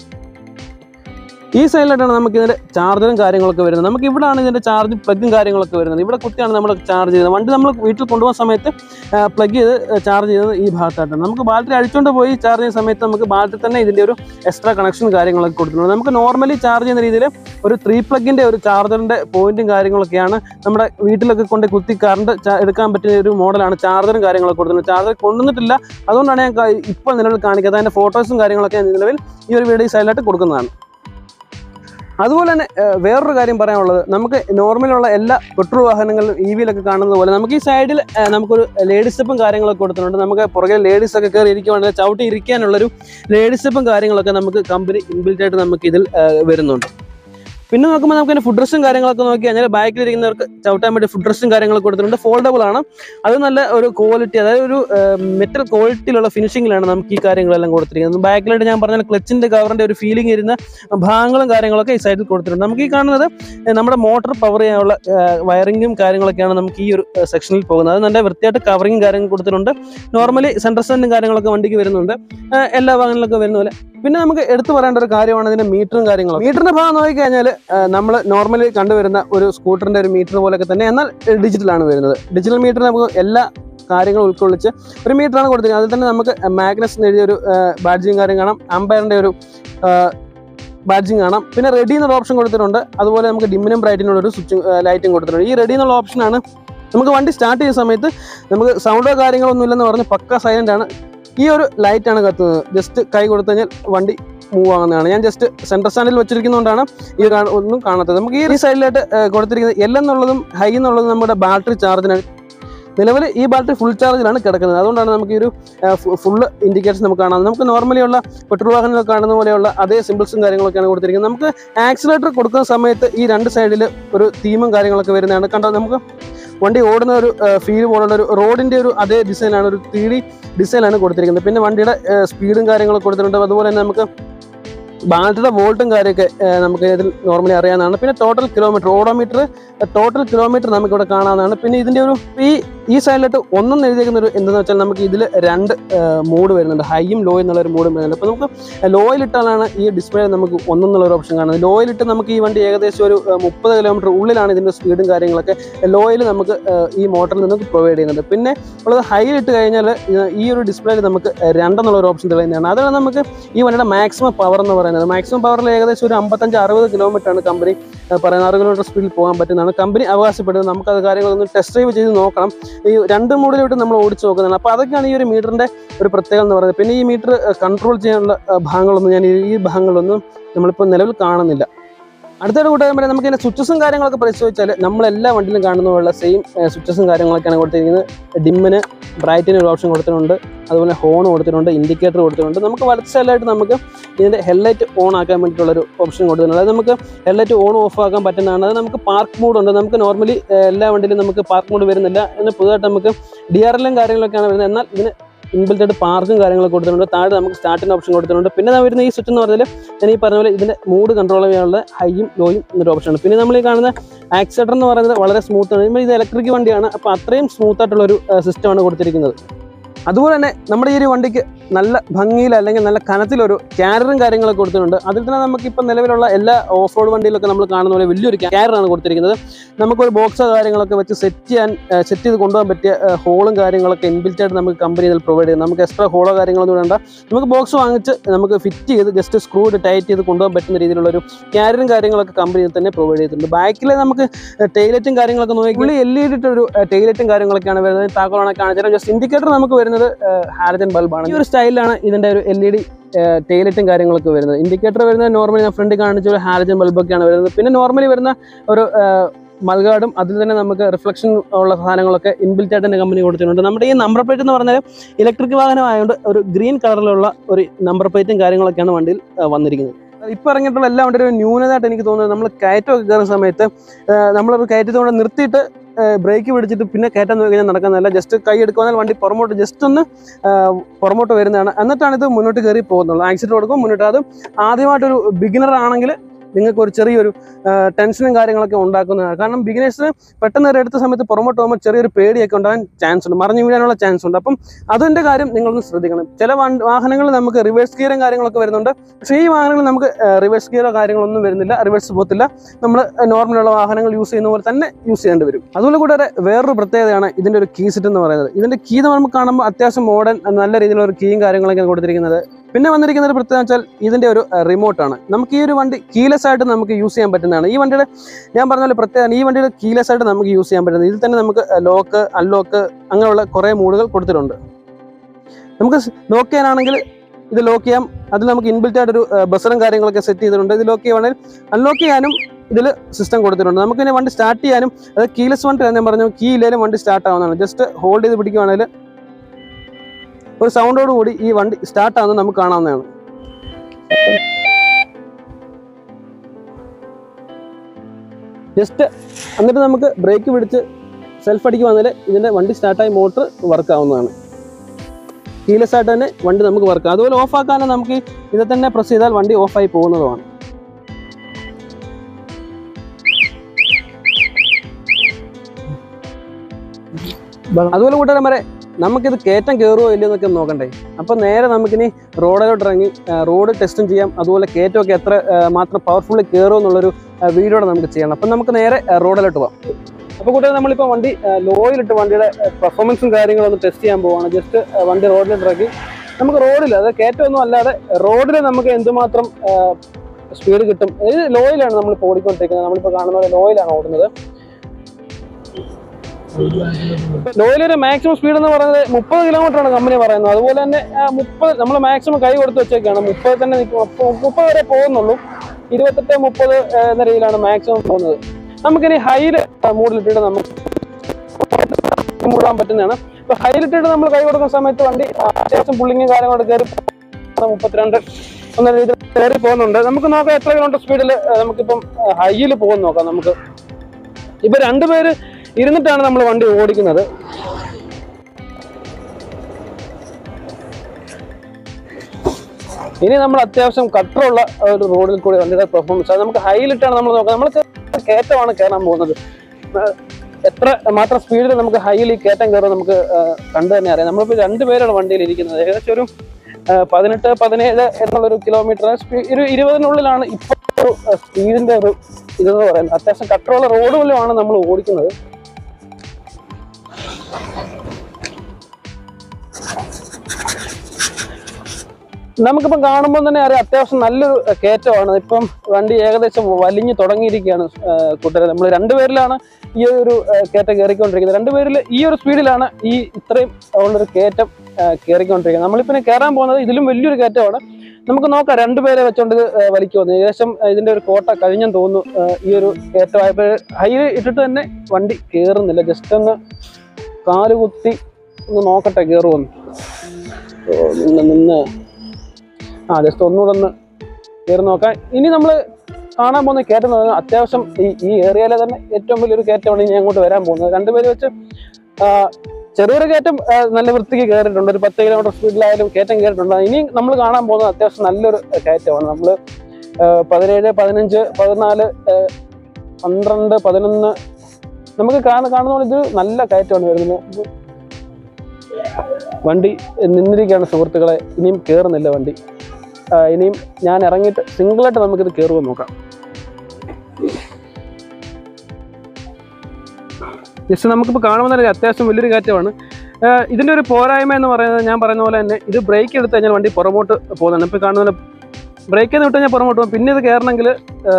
ഈ സൈഡിലായിട്ടാണ് നമുക്ക് ഇതിന്റെ ചാർജറും കാര്യങ്ങളൊക്കെ വരുന്നത് നമുക്ക് ഇവിടെയാണ് ഇതിന്റെ ചാർജ് പ്ലഗും കാര്യങ്ങളൊക്കെ വരുന്നത് ഇവിടെ കുത്തിയാണ് നമ്മൾ ചാർജ് ചെയ്യുന്നത് വണ്ടി നമ്മൾ വീട്ടിൽ കൊണ്ടുപോകുന്ന സമയത്ത് പ്ലഗ് ചെയ്ത് ചാർജ് ചെയ്യുന്നത് ഈ ഭാഗത്തായിട്ടാണ് നമുക്ക് ബാറ്ററി അടിച്ചുകൊണ്ട് പോയി ചാർജ് ചെയ്യുന്ന സമയത്ത് നമുക്ക് ബാറ്ററി തന്നെ ഇതിന്റെ ഒരു എക്സ്ട്രാ കണക്ഷൻ കാര്യങ്ങളൊക്കെ കൊടുത്തിട്ടുണ്ട് നമുക്ക് നോർമലി ചാർജ് ചെയ്യുന്ന രീതിയിൽ ഒരു ത്രീ പ്ലഗിന്റെ ഒരു ചാർജറിന്റെ പോയിന്റും കാര്യങ്ങളൊക്കെയാണ് നമ്മുടെ വീട്ടിലൊക്കെ കൊണ്ട് കുത്തി കറണ്ട് എടുക്കാൻ പറ്റിയ ഒരു മോഡലാണ് ചാർജറും കാര്യങ്ങളൊക്കെ കൊടുത്തിട്ടുണ്ട് ചാർജർ കൊണ്ടുവന്നിട്ടില്ല അതുകൊണ്ടാണ് ഞാൻ ക- ഇപ്പോൾ നിലവിൽ കാണിക്കുന്നത് അതിന്റെ ഫോട്ടോസും കാര്യങ്ങളൊക്കെ ഞാൻ നിലവിൽ ഈ ഒരു വീഡിയോ സൈഡിലായിട്ട് കൊടുക്കുന്നതാണ് അതുപോലെ തന്നെ ഏഹ്, വേറൊരു കാര്യം പറയാനുള്ളത് നമുക്ക് നോർമലുള്ള എല്ലാ പെട്രോൾ വാഹനങ്ങളിലും ഇ വിയിലൊക്കെ കാണുന്നത് പോലെ നമുക്ക് ഈ സൈഡിൽ ഏഹ്, നമുക്കൊരു ലേഡീസ് സ്റ്റെപ്പും കാര്യങ്ങളൊക്കെ കൊടുത്തിട്ടുണ്ട് നമുക്ക് പുറകെ ലേഡീസ് ഒക്കെ കയറി ഇരിക്കുവാണെങ്കിൽ ചവിട്ടി ഇരിക്കാനുള്ളൊരു ലേഡീസ് സ്റ്റെപ്പും കാര്യങ്ങളൊക്കെ നമുക്ക് കമ്പനി ഇൻബിൽറ്റ് ആയിട്ട് നമുക്ക് ഇതിൽ ഏഹ്, വരുന്നുണ്ട് പിന്നെ നോക്കുമ്പോൾ നമുക്ക് അതിന്റെ ഫുഡ് ഡ്രസ്സും കാര്യങ്ങളൊക്കെ നോക്കി കഴിഞ്ഞാൽ ബാക്കിൽ ഇരിക്കുന്നവർക്ക് ചവിട്ടാൻ വേണ്ടി ഫുഡ് ഡ്രസ്സും കാര്യങ്ങളൊക്കെ കൊടുത്തിട്ടുണ്ട് ഫോൾഡബിൾ ആണ് അത് നല്ല ഒരു ക്വാളിറ്റി അതായത് ഒരു മെറ്റൽ ക്വാളിറ്റിയിലുള്ള ഫിനിഷിങ്ങിലാണ് നമുക്ക് ഈ കാര്യങ്ങളെല്ലാം കൊടുത്തിരിക്കുന്നത് ബാക്കിലായിട്ട് ഞാൻ പറഞ്ഞ ക്ലച്ചിന്റെ കവറിന്റെ ഒരു ഫീലിംഗ് ഇരുന്ന ഭാഗങ്ങളും കാര്യങ്ങളൊക്കെ ഈ സൈഡിൽ കൊടുത്തിട്ടുണ്ട് നമുക്ക് ഈ കാണുന്നത് ഏഹ്, നമ്മുടെ മോട്ടോർ പവർ ചെയ്യാനുള്ള വയറിങ്ങും കാര്യങ്ങളൊക്കെയാണ് നമുക്ക് ഈ ഒരു സെക്ഷനിൽ പോകുന്നത് അത് നല്ല വൃത്തിയായിട്ട് കവറിങ്ങും കാര്യങ്ങളും കൊടുത്തിട്ടുണ്ട് നോർമലി സെൻട്രൽ സ്റ്റാൻഡും കാര്യങ്ങളൊക്കെ വണ്ടിക്ക് വരുന്നുണ്ട് ഏഹ്, എല്ലാ വാഹനങ്ങളിലൊക്കെ വരുന്ന പോലെ പിന്നെ നമുക്ക് എടുത്തു പറയേണ്ട ഒരു കാര്യമാണ് ഇതിന്റെ മീറ്ററും കാര്യങ്ങളും മീറ്ററിന്റെ ഭാഗം നോക്കി കഴിഞ്ഞാൽ നമ്മൾ നോർമലി കണ്ടുവരുന്ന ഒരു സ്കൂട്ടറിന്റെ ഒരു മീറ്റർ പോലെയൊക്കെ തന്നെ എന്നാൽ ഡിജിറ്റലാണ് വരുന്നത് ഡിജിറ്റൽ മീറ്റർ നമുക്ക് എല്ലാ കാര്യങ്ങളും ഉൾക്കൊള്ളിച്ച് ഒരു മീറ്ററാണ് കൊടുത്തിരിക്കുന്നത് അതിൽ തന്നെ നമുക്ക് മാഗ്നസ് എന്ന് എഴുതിയ ഒരു ബാഡ്ജിങ് കാര്യം കാണാം അമ്പയറിന്റെ ഒരു ബാഡ്ജിങ് കാണാം പിന്നെ റെഡി എന്നുള്ള ഓപ്ഷൻ കൊടുത്തിട്ടുണ്ട് അതുപോലെ നമുക്ക് ഡിമ്മിനും ബ്രൈറ്റിനുള്ള ഒരു സ്വിച്ച് ലൈറ്റും കൊടുത്തിട്ടുണ്ട് ഈ റെഡി എന്നുള്ള ഓപ്ഷനാണ് നമുക്ക് വണ്ടി സ്റ്റാർട്ട് ചെയ്യുന്ന സമയത്ത് നമുക്ക് സൗണ്ടോ കാര്യങ്ങളൊന്നും ഇല്ലെന്ന് പറഞ്ഞ് പക്ക സൈലന്റ് ആണ് ഈ ഒരു ലൈറ്റ് ആണ് കത്തുന്നത് ജസ്റ്റ് കൈ കൊടുത്തു കഴിഞ്ഞാൽ വണ്ടി മൂവ് ആകുന്നതാണ് ഞാൻ ജസ്റ്റ് സെൻട്രൽ സ്റ്റാൻഡിൽ വെച്ചിരിക്കുന്നതുകൊണ്ടാണ് ഈ കാണ- ഒന്നും കാണാത്തത് നമുക്ക് ഈ സൈഡിലായിട്ട് കൊടുത്തിരിക്കുന്നത് എൽ എന്നുള്ളതും ഹൈ എന്നുള്ളതും നമ്മുടെ ബാറ്ററി ചാർജിനാണ് നിലവിൽ ഈ ബാറ്ററി ഫുൾ ചാർജിലാണ് കിടക്കുന്നത് അതുകൊണ്ടാണ് നമുക്ക് ഈ ഒരു ഫുൾ ഇൻഡിക്കേഷൻ നമുക്ക് കാണാം നമുക്ക് നോർമലി ഉള്ള പെട്രോൾ വാഹനങ്ങൾ കാണുന്ന പോലെയുള്ള അതേ സിമ്പിൾസും കാര്യങ്ങളൊക്കെയാണ് കൊടുത്തിരിക്കുന്നത് നമുക്ക് ആക്സിലേറ്റർ കൊടുക്കുന്ന സമയത്ത് ഈ രണ്ട് സൈഡിൽ ഒരു തീമും കാര്യങ്ങളൊക്കെ വരുന്നതാണ് കണ്ടോ നമുക്ക് വണ്ടി ഓടുന്ന ഒരു ഫീൽ പോലുള്ള ഒരു റോഡിന്റെ ഒരു അതേ ഡിസൈനാണ് ഒരു ത്രീ ഡി ഡിസൈനാണ് കൊടുത്തിരിക്കുന്നത് പിന്നെ വണ്ടിയുടെ സ്പീഡും കാര്യങ്ങളൊക്കെ കൊടുത്തിട്ടുണ്ട് അതുപോലെ തന്നെ നമുക്ക് ബാറ്ററിയുടെ വോൾട്ടും കാര്യമൊക്കെ ഏഹ്, നമുക്ക് ഇതിൽ നോർമലി അറിയാവുന്നതാണ് പിന്നെ total kilometre odometer total kilometre നമുക്ക് ഇവിടെ കാണാവുന്നതാണ് പിന്നെ ഇതിന്റെ ഒരു ഈ ഈ സൈഡിലോട്ട് ഒന്നും എഴുതിയിരിക്കുന്ന ഒരു എന്തെന്ന് വെച്ചാൽ നമുക്ക് ഇതിൽ രണ്ട് മൂഡ് വരുന്നുണ്ട് ഹൈയും ലോ എന്നുള്ള ഒരു മൂഡും വരുന്നുണ്ട് അപ്പോൾ നമുക്ക് ലോയിലിട്ടാലാണ് ഈ ഡിസ്പ്ലേ നമുക്ക് ഒന്നെന്നുള്ള ഒരു ഓപ്ഷൻ കാണുന്നത് ലോയിലിട്ട് നമുക്ക് ഈ വണ്ടി ഏകദേശം ഒരു മുപ്പത് കിലോമീറ്റർ ഉള്ളിലാണ് ഇതിന്റെ സ്പീഡും കാര്യങ്ങളൊക്കെ ലോയിൽ നമുക്ക് ഏഹ്, ഈ മോട്ടറിൽ നിന്ന് പ്രൊവൈഡ് ചെയ്യുന്നത് പിന്നെ ഉള്ളത് ഹൈയിലിട്ട് കഴിഞ്ഞാൽ ഈ ഒരു ഡിസ്പ്ലേയിൽ നമുക്ക് രണ്ടെന്നുള്ള ഒരു ഓപ്ഷൻ തെളിയുന്നതാണ് അതാണ് നമുക്ക് ഈ വണ്ടിയുടെ മാക്സിമം പവർ എന്ന് പറയുന്നത് മാക്സിമം പവറിൽ ഏകദേശം ഒരു അമ്പത്തഞ്ച് അറുപത് കിലോമീറ്റർ ആണ് കമ്പനി പറയുന്ന ആറ് കിലോമീറ്റർ സ്പീഡിൽ പോകാൻ പറ്റുന്നതാണ് കമ്പനി അവകാശപ്പെടുന്നത് നമുക്ക് അത് കാര്യങ്ങളൊന്ന് ടെസ്റ്റ് ഡ്രൈവ് ചെയ്ത് നോക്കണം ഈ രണ്ട് മോഡിലോട്ട് നമ്മൾ ഓടിച്ച് നോക്കുന്നതാണ് അപ്പോൾ അതൊക്കെയാണ് ഈ ഒരു മീറ്ററിന്റെ ഒരു പ്രത്യേകത എന്ന് പറയുന്നത് പിന്നെ ഈ മീറ്റർ കൺട്രോൾ ചെയ്യാനുള്ള ആ, ഭാഗങ്ങളൊന്നും ഞാൻ ഈ- ഈ ഭാഗങ്ങളൊന്നും നമ്മളിപ്പോൾ നിലവിൽ കാണുന്നില്ല അടുത്തൊരു കൂട്ടുകാരൻ നമുക്ക് ഇതിന്റെ സ്വിച്ചസും കാര്യങ്ങളൊക്കെ പരിശോധിച്ചാൽ നമ്മൾ എല്ലാ വണ്ടിയിലും കാണുന്ന പോലുള്ള സെയിം സ്വിച്ചസും കാര്യങ്ങളൊക്കെയാണ് കൊടുത്തിരിക്കുന്നത് ഡിമ്മിന് ബ്രൈറ്റിന് ഒരു ഓപ്ഷൻ കൊടുത്തിട്ടുണ്ട് അതുപോലെ ഹോൺ കൊടുത്തിട്ടുണ്ട് ഇൻഡിക്കേറ്റർ കൊടുത്തിട്ടുണ്ട് നമുക്ക് വലത്ത് സൈഡിലായിട്ട് നമുക്ക് ഇതിന്റെ ഹെഡ്ലൈറ്റ് ഓൺ ആക്കാൻ വേണ്ടിയിട്ടുള്ള ഒരു ഓപ്ഷൻ കൊടുത്തിട്ടുണ്ട് അത് നമുക്ക് ഹെഡ്ലൈറ്റ് ഓൺ ഓഫ് ആക്കാൻ പറ്റുന്നതാണ് അത് നമുക്ക് പാർക്ക് മോഡ് ഉണ്ട് നമുക്ക് നോർമലി എല്ലാ വണ്ടിയിലും നമുക്ക് പാർക്ക് മോഡ് വരുന്നില്ല എന്ന് പുതുതായിട്ട് നമുക്ക് ഡി ആർ എല്ലും കാര്യങ്ങളൊക്കെയാണ് വരുന്നത് എന്നാൽ ഇതിന് ഇൻബിൽറ്റ് ആയിട്ട് പാർക്കും കാര്യങ്ങളൊക്കെ കൊടുത്തിട്ടുണ്ട് താഴെ നമുക്ക് സ്റ്റാർട്ടിൻ്റെ ഓപ്ഷൻ കൊടുത്തിട്ടുണ്ട് പിന്നെ നമ്മൾ വരുന്ന ഈ സ്വിച്ച് എന്ന് പറഞ്ഞാൽ ഞാൻ ഈ പറഞ്ഞ പോലെ ഇതിന്റെ മൂഡ് കൺട്രോൾ ചെയ്യാനുള്ള ഹൈയും ലോയും എന്നൊരു ഓപ്ഷനാണ് പിന്നെ നമ്മൾ ഈ കാണുന്ന ആക്സിഡർ എന്ന് പറയുന്നത് വളരെ സ്മൂത്ത് ആണ് ഇത് ഇലക്ട്രിക് വണ്ടിയാണ് അപ്പോൾ അത്രയും സ്മൂത്ത് ആയിട്ടുള്ള ഒരു സിസ്റ്റമാണ് കൊടുത്തിരിക്കുന്നത് അതുപോലെ തന്നെ നമ്മുടെ ഈ ഒരു വണ്ടിക്ക് നല്ല ഭംഗിയിൽ അല്ലെങ്കിൽ നല്ല കനത്തിലൊരു ക്യാരറും കാര്യങ്ങളൊക്കെ കൊടുത്തിട്ടുണ്ട് അതിൽ തന്നെ നമുക്ക് ഇപ്പം നിലവിലുള്ള എല്ലാ ഓഫ് റോഡ് വണ്ടിയിലൊക്കെ നമ്മൾ കാണുന്ന പോലെ വലിയൊരു ക്യാരറാണ് കൊടുത്തിരിക്കുന്നത് നമുക്കൊരു ബോക്സോ കാര്യങ്ങളൊക്കെ വെച്ച് സെറ്റ് ചെയ്യാൻ സെറ്റ് ചെയ്ത് കൊണ്ടുപോകാൻ പറ്റിയ ഹോളും കാര്യങ്ങളൊക്കെ ഇൻബിൽറ്റ് ആയിട്ട് നമുക്ക് കമ്പനി ഇതിൽ പ്രൊവൈഡ് ചെയ്യും നമുക്ക് എക്സ്ട്രാ ഹോളോ കാര്യങ്ങളൊന്നും വേണ്ട നമുക്ക് ബോക്സ് വാങ്ങിച്ച് നമുക്ക് ഫിറ്റ് ചെയ്ത് ജസ്റ്റ് സ്ക്രൂ ടൈറ്റ് ചെയ്ത് കൊണ്ടുപോകാൻ പറ്റുന്ന രീതിയിലുള്ള ഒരു ക്യാരറും കാര്യങ്ങളൊക്കെ കമ്പനി തന്നെ പ്രൊവൈഡ് ചെയ്തിട്ടുണ്ട് ബാക്കിൽ നമുക്ക് ടൈലറ്റും കാര്യങ്ങളൊക്കെ നോക്കി പുള്ളി എൽ ഇ ഒരു ടൈലറ്റും കാര്യങ്ങളൊക്കെയാണ് വരുന്നത് താക്കോളാണ് കാണിച്ചാൽ ജസ്റ്റ് ഇൻഡിക്കേറ്റർ നമുക്ക് വരുന്നത് ഹാലജൻ ബൾബാണ് ഈ ഒരു സ്റ്റൈലാണ് ഇതിന്റെ ഒരു എൽ ഇ ഡി ടൈലറ്റും കാര്യങ്ങളൊക്കെ വരുന്നത് ഇൻഡിക്കേറ്റർ വരുന്നത് നോർമലി ഞാൻ ഫ്രണ്ടിൽ കാണിച്ച ഒരു ഹാലജൻ ബൾബൊക്കെയാണ് വരുന്നത് പിന്നെ നോർമലി വരുന്ന ഒരു മൽഗാർഡും അതിൽ തന്നെ നമുക്ക് റിഫ്ലക്ഷൻ ഉള്ള സാധനങ്ങളൊക്കെ ഇൻബിൽറ്റ് ആയിട്ട് തന്നെ കമ്പനി കൊടുത്തിട്ടുണ്ട് നമ്മുടെ ഈ നമ്പർ പ്ലേറ്റ് എന്ന് പറഞ്ഞാൽ ഇലക്ട്രിക് വാഹനമായതുകൊണ്ട് ഒരു ഗ്രീൻ കളറിലുള്ള ഒരു നമ്പർ പ്ലേറ്റും കാര്യങ്ങളൊക്കെയാണ് വണ്ടിയിൽ ആ, വന്നിരിക്കുന്നത് ഇപ്പോൾ ഇറങ്ങിയിട്ടുള്ള എല്ലാ വണ്ടിയും ഒരു ന്യൂനതയായിട്ട് എനിക്ക് തോന്നുന്നത് നമ്മൾ കയറ്റമൊക്കെ കയറുന്ന സമയത്ത് നമ്മളൊരു കയറ്റത്തോടെ നിർത്തിയിട്ട് ബ്രേക്ക് പിടിച്ചിട്ട് പിന്നെ കയറ്റാൻ നോക്കി കഴിഞ്ഞാൽ നടക്കുന്നതല്ല ജസ്റ്റ് കൈ എടുക്കുവാണെങ്കിൽ വണ്ടി പുറമോട്ട് ജസ്റ്റ് ഒന്ന് ആ, പുറമോട്ട് വരുന്നതാണ് എന്നിട്ടാണ് ഇത് മുന്നോട്ട് കയറി പോകുന്നുള്ളൂ ആക്സിഡന്റ് കൊടുക്കും മുന്നോട്ട് അത് ആദ്യമായിട്ടൊരു ബിഗിനർ ആണെങ്കിൽ നിങ്ങൾക്ക് ഒരു ചെറിയൊരു ആ, ടെൻഷനും കാര്യങ്ങളൊക്കെ ഉണ്ടാക്കുന്നതാണ് കാരണം ബിഗിനേഴ്സിന് പെട്ടെന്ന് ഒരു എടുത്ത സമയത്ത് പുറമോട്ട് പോകുമ്പോൾ ചെറിയൊരു പേടിയൊക്കെ ഉണ്ടാകാൻ ചാൻസ് ഉണ്ട് മറിഞ്ഞു വീഴാനുള്ള ചാൻസ് ഉണ്ട് അപ്പം അതിൻ്റെ കാര്യം നിങ്ങളൊന്ന് ശ്രദ്ധിക്കണം ചില വാഹനങ്ങളിൽ നമുക്ക് റിവേഴ്സ് ഗിയറും കാര്യങ്ങളൊക്കെ വരുന്നുണ്ട് പക്ഷേ ഈ വാഹനങ്ങളിൽ നമുക്ക് റിവേഴ്സ് ഗിയറോ കാര്യങ്ങളൊന്നും വരുന്നില്ല റിവേഴ്സ് പോകത്തില്ല നമ്മൾ നോർമലുള്ള വാഹനങ്ങൾ യൂസ് ചെയ്യുന്ന പോലെ തന്നെ യൂസ് ചെയ്യേണ്ടി വരും അതുപോലെ കൂടെ വേറൊരു പ്രത്യേകതയാണ് ഇതിന്റെ ഒരു കീ സെറ്റ് എന്ന് പറയുന്നത് ഇതിന്റെ കീ നമുക്ക് കാണുമ്പോൾ അത്യാവശ്യം മോഡേൺ നല്ല രീതിയിലുള്ള ഒരു കീയും കാര്യങ്ങളൊക്കെയാണ് കൊടുത്തിരിക്കുന്നത് പിന്നെ വന്നിരിക്കുന്ന ഒരു പ്രത്യേകത വെച്ചാൽ ഇതിന്റെ ഒരു റിമോട്ടാണ് നമുക്ക് ഈ ഒരു വണ്ടി കീലെസ് ആയിട്ട് നമുക്ക് യൂസ് ചെയ്യാൻ പറ്റുന്നതാണ് ഈ വണ്ടിയുടെ ഞാൻ പറഞ്ഞ പോലെ പ്രത്യേകത ഈ വണ്ടിയുടെ കീലെസ് ആയിട്ട് നമുക്ക് യൂസ് ചെയ്യാൻ പറ്റുന്നത് ഇതിൽ തന്നെ നമുക്ക് ലോക്ക് അൺലോക്ക് അങ്ങനെയുള്ള കുറേ മൂഡുകൾ കൊടുത്തിട്ടുണ്ട് നമുക്ക് ലോക്ക് ചെയ്യാനാണെങ്കിൽ ഇത് ലോക്ക് ചെയ്യാം അതിൽ നമുക്ക് ഇൻബിൽറ്റ് ആയിട്ടൊരു ബസറും കാര്യങ്ങളൊക്കെ സെറ്റ് ചെയ്തിട്ടുണ്ട് ഇത് ലോക്ക് ചെയ്യുവാണെങ്കിൽ അൺലോക്ക് ചെയ്യാനും ഇതിൽ സിസ്റ്റം കൊടുത്തിട്ടുണ്ട് നമുക്ക് ഇനി വണ്ടി സ്റ്റാർട്ട് ചെയ്യാനും അത് കീലെസ് വണ്ടി ഞാൻ പറഞ്ഞു കീ ഇല്ലേലും വണ്ടി സ്റ്റാർട്ട് ആവുന്നതാണ് ജസ്റ്റ് ഹോൾഡ് ചെയ്ത് പിടിക്കുവാണെങ്കിൽ ഒരു സൗണ്ടോട് കൂടി ഈ വണ്ടി സ്റ്റാർട്ട് ആവുന്നത് നമുക്ക് കാണാവുന്നതാണ് ജസ്റ്റ് എന്നിട്ട് നമുക്ക് ബ്രേക്ക് പിടിച്ച് സെൽഫ് അടിക്കുവാണെങ്കിൽ ഇതിന്റെ വണ്ടി സ്റ്റാർട്ടായി മോട്ടർ വർക്ക് ആവുന്നതാണ് കീലെസ് ആയിട്ട് തന്നെ വണ്ടി നമുക്ക് വർക്ക് അതുപോലെ ഓഫ് ആക്കാനും നമുക്ക് ഇത് തന്നെ പ്രസ് ചെയ്താൽ വണ്ടി ഓഫായി പോകുന്നതുമാണ് അതുപോലെ കൂട്ടുകാരൻ വരെ നമുക്കിത് കയറ്റം കയറുമോ ഇല്ലയോ എന്നൊക്കെ നോക്കണ്ടേ അപ്പം നേരെ നമുക്കിനി റോഡിലോട്ട് ഇറങ്ങി ആ, റോഡ് ടെസ്റ്റും ചെയ്യാം അതുപോലെ കയറ്റമൊക്കെ എത്ര ആ, മാത്രം പവർഫുള്ളി കയറുമോ എന്നുള്ളൊരു വീഡിയോ നമുക്ക് ചെയ്യണം അപ്പം നമുക്ക് നേരെ ആ, റോഡിലോട്ട് പോകാം അപ്പോൾ കൂട്ടുകാർ നമ്മളിപ്പോൾ വണ്ടി ആ, ലോയിലിട്ട് വണ്ടിയുടെ പെർഫോമൻസും കാര്യങ്ങളും ഒന്ന് ടെസ്റ്റ് ചെയ്യാൻ പോവാണ് ജസ്റ്റ് വണ്ടി റോഡിലോട്ട് ഇറക്കി നമുക്ക് റോഡിൽ അത് കയറ്റമൊന്നും അല്ലാതെ റോഡിൽ നമുക്ക് എന്തുമാത്രം സ്പീഡ് കിട്ടും ഇത് ലോയിലാണ് നമ്മൾ ഓടിക്കൊണ്ടിരിക്കുന്നത് നമ്മളിപ്പോൾ കാണുന്ന പോലെ ലോയിലാണ് ഓടുന്നത് ലോയിലൊരു മാക്സിമം സ്പീഡ് എന്ന് പറയുന്നത് മുപ്പത് കിലോമീറ്റർ ആണ് കമ്പനി പറയുന്നത് അതുപോലെ തന്നെ മുപ്പത് നമ്മൾ മാക്സിമം കൈ കൊടുത്ത് വെച്ചേക്കാണ് മുപ്പത് തന്നെ നിൽക്കും അപ്പോൾ മുപ്പത് വരെ പോകുന്നുള്ളൂ ഇരുപത്തെട്ട് മുപ്പത് എന്ന രീതിയിലാണ് മാക്സിമം പോകുന്നത് നമുക്കിനി ഹൈല് മൂടിലിട്ടിട്ട് നമുക്ക് മൂടാൻ പറ്റുന്നതാണ് ഇപ്പൊ ഹൈലിട്ടിട്ട് നമ്മൾ കൈ കൊടുക്കുന്ന സമയത്ത് വണ്ടി അത്യാവശ്യം പുള്ളിങ്ങും കാര്യങ്ങളൊക്കെ കയറി മുപ്പത്തിരണ്ട് എന്ന രീതിയിൽ കയറി പോകുന്നുണ്ട് നമുക്ക് നോക്കാം എത്ര കിലോമീറ്റർ സ്പീഡിൽ നമുക്കിപ്പം ഹൈയിൽ പോകുന്ന നോക്കാം നമുക്ക് ഇപ്പൊ രണ്ടുപേര് ഇരുന്നിട്ടാണ് നമ്മൾ വണ്ടി ഓടിക്കുന്നത് ഇനി നമ്മൾ അത്യാവശ്യം കട്ടറുള്ള ഒരു റോഡിൽ കൂടി വണ്ടിയുടെ പെർഫോമൻസ് അത് നമുക്ക് ഹൈലിട്ടാണ് നമ്മൾ നോക്കുന്നത് നമ്മൾ കയറ്റമാണ് കയറാൻ പോകുന്നത് ഏഹ് എത്ര മാത്രം സ്പീഡിൽ നമുക്ക് ഹൈയിൽ ഈ കയറ്റം കയറും നമുക്ക് ഏഹ് കണ്ടു തന്നെ അറിയാം നമ്മളിപ്പോൾ രണ്ടുപേരാണ് വണ്ടിയിൽ ഇരിക്കുന്നത് ഏകദേശം ഒരു ഏഹ് പതിനെട്ട് പതിനേഴ് എന്നുള്ളൊരു കിലോമീറ്റർ ഒരു ഇരുപതിനുള്ളിലാണ് ഇപ്പോൾ ഒരു സ്പീഡിന്റെ ഒരു ഇതെന്ന് പറയുന്നത് അത്യാവശ്യം കട്ടറുള്ള റോഡുകളിലുമാണ് നമ്മൾ ഓടിക്കുന്നത് നമുക്കിപ്പം കാണുമ്പോൾ തന്നെ അറിയാം അത്യാവശ്യം നല്ലൊരു കയറ്റമാണ് ഇപ്പം വണ്ടി ഏകദേശം വലിഞ്ഞു തുടങ്ങിയിരിക്കുകയാണ് കൂട്ടരെ നമ്മൾ രണ്ടുപേരിലാണ് ഈ ഒരു ഏഹ്, കയറ്റം കയറിക്കൊണ്ടിരിക്കുന്നത് രണ്ടുപേരിൽ ഈ ഒരു സ്പീഡിലാണ് ഈ ഇത്രയും ഉള്ളൊരു കയറ്റം ഏഹ്, കയറിക്കൊണ്ടിരിക്കുന്നത് നമ്മളിപ്പം കയറാൻ പോകുന്നത് ഇതിലും വലിയൊരു കയറ്റമാണ് നമുക്ക് നോക്കാം രണ്ടുപേരെ വെച്ചോണ്ട് ഇത് ഏഹ്, വലിക്കുമെന്ന് ഏകദേശം ഏഹ്, ഇതിന്റെ ഒരു കോട്ട കഴിഞ്ഞെന്ന് തോന്നുന്നു ഏഹ്, ഈ ഒരു കയറ്റമായപ്പോൾ ഹൈ ഇട്ടിട്ട് തന്നെ വണ്ടി കയറുന്നില്ല ജസ്റ്റ് ഒന്ന് കാലുകുത്തി ഒന്ന് നോക്കട്ടെ കയറുമെന്ന് ഓ, നിന്ന് നിന്ന് ആ ജസ്റ്റ് ഒന്നുകൂടെ ഒന്ന് കയറി നോക്കാം ഇനി നമ്മൾ കാണാൻ പോകുന്ന കയറ്റം എന്ന് പറഞ്ഞാൽ അത്യാവശ്യം ഈ ഈ ഏരിയയിലെ തന്നെ ഏറ്റവും വലിയൊരു കയറ്റമാണ് ഇനി അങ്ങോട്ട് വരാൻ പോകുന്നത് രണ്ടുപേര് വെച്ച് ആ, ചെറിയൊരു കയറ്റം ആ, നല്ല വൃത്തിക്ക് കയറിയിട്ടുണ്ട് ഒരു പത്ത് കിലോമീറ്റർ സ്പീഡിലായാലും കയറ്റം കയറിയിട്ടുണ്ട് ഇനി നമ്മൾ കാണാൻ പോകുന്നത് അത്യാവശ്യം നല്ലൊരു കയറ്റമാണ് നമ്മൾ പതിനേഴ് പതിനഞ്ച് പതിനാല് ആ, പന്ത്രണ്ട് പതിനൊന്ന് നമുക്ക് കാണുന്ന കാണുന്ന പോലെ ഇത് നല്ല കയറ്റമാണ് വരുന്നത് ഇത് വണ്ടി നിന്നിരിക്കുകയാണ് സുഹൃത്തുക്കളെ ഇനിയും കയറുന്നില്ല വണ്ടി ആ, ഇനിയും ഞാൻ ഇറങ്ങിയിട്ട് സിംഗിളായിട്ട് നമുക്കിത് കയറുമോ നോക്കാം ജസ്റ്റ് നമുക്കിപ്പോൾ കാണുമ്പോൾ തന്നെ അത്യാവശ്യം വലിയൊരു കയറ്റമാണ് ആ, ഇതിൻ്റെ ഒരു പോരായ്മ എന്ന് പറയുന്നത് ഞാൻ പറയുന്ന പോലെ തന്നെ ഇത് ബ്രേക്ക് എടുത്ത് കഴിഞ്ഞാൽ വണ്ടി പുറമോട്ട് പോകുന്നുണ്ട് ഇപ്പോൾ കാണുന്ന പോലെ ബ്രേക്ക് ചെയ്ത് വിട്ട് കഴിഞ്ഞാൽ പുറമോട്ട് പോകും പിന്നെ ഇത് കയറണമെങ്കിൽ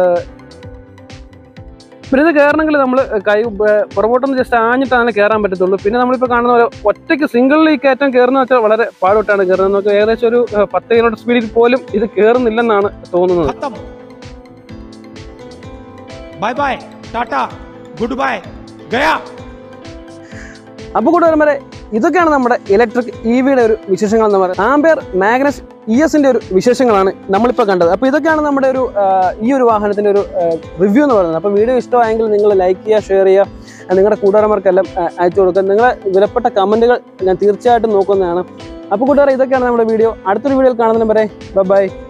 പിന്നെ ഇത് കയറണമെങ്കിൽ നമ്മൾ കൈ ബ- പുറകോട്ടൊന്ന് ജസ്റ്റ് ആഞ്ഞിട്ടാണ് കയറാൻ പറ്റത്തുള്ളൂ പിന്നെ നമ്മളിപ്പോൾ കാണുന്ന പോലെ ഒറ്റയ്ക്ക് സിംഗിളിൽ ഈ കയറ്റം കയറുന്ന വെച്ചാൽ വളരെ പാടോട്ടാണ് കയറുന്നത് നമുക്ക് ഏകദേശം ഒരു ഏഹ്, പത്ത് കിലോമീറ്റർ സ്പീഡിൽ പോലും ഇത് കയറുന്നില്ലെന്നാണ് തോന്നുന്നത് खत्म bye bye ta-ta goodbye गया അപ്പോൾ കൂട്ടുകാരന്മാരെ ഇതൊക്കെയാണ് നമ്മുടെ ഇലക്ട്രിക് ഇ വിയുടെ ഒരു വിശേഷങ്ങൾ എന്ന് പറയുന്നത് ആംബിയർ മാഗ്നസ് ഇ എസിന്റെ ഒരു വിശേഷങ്ങളാണ് നമ്മളിപ്പോൾ കണ്ടത് അപ്പോൾ ഇതൊക്കെയാണ് നമ്മുടെ ഒരു ആ, ഈ ഒരു വാഹനത്തിന്റെ ഒരു റിവ്യൂ എന്ന് പറയുന്നത് അപ്പോൾ വീഡിയോ ഇഷ്ടമായെങ്കിൽ നിങ്ങൾ ലൈക്ക് ചെയ്യുക ഷെയർ ചെയ്യുക നിങ്ങളുടെ കൂട്ടുകാരന്മാർക്കെല്ലാം ആ, അയച്ചു കൊടുക്കുക നിങ്ങളെ വിലപ്പെട്ട കമന്റുകൾ ഞാൻ തീർച്ചയായിട്ടും നോക്കുന്നതാണ് അപ്പോൾ കൂട്ടുകാരെ ഇതൊക്കെയാണ് നമ്മുടെ വീഡിയോ അടുത്തൊരു വീഡിയോയിൽ കാണുന്നതിന് വരെ ബൈ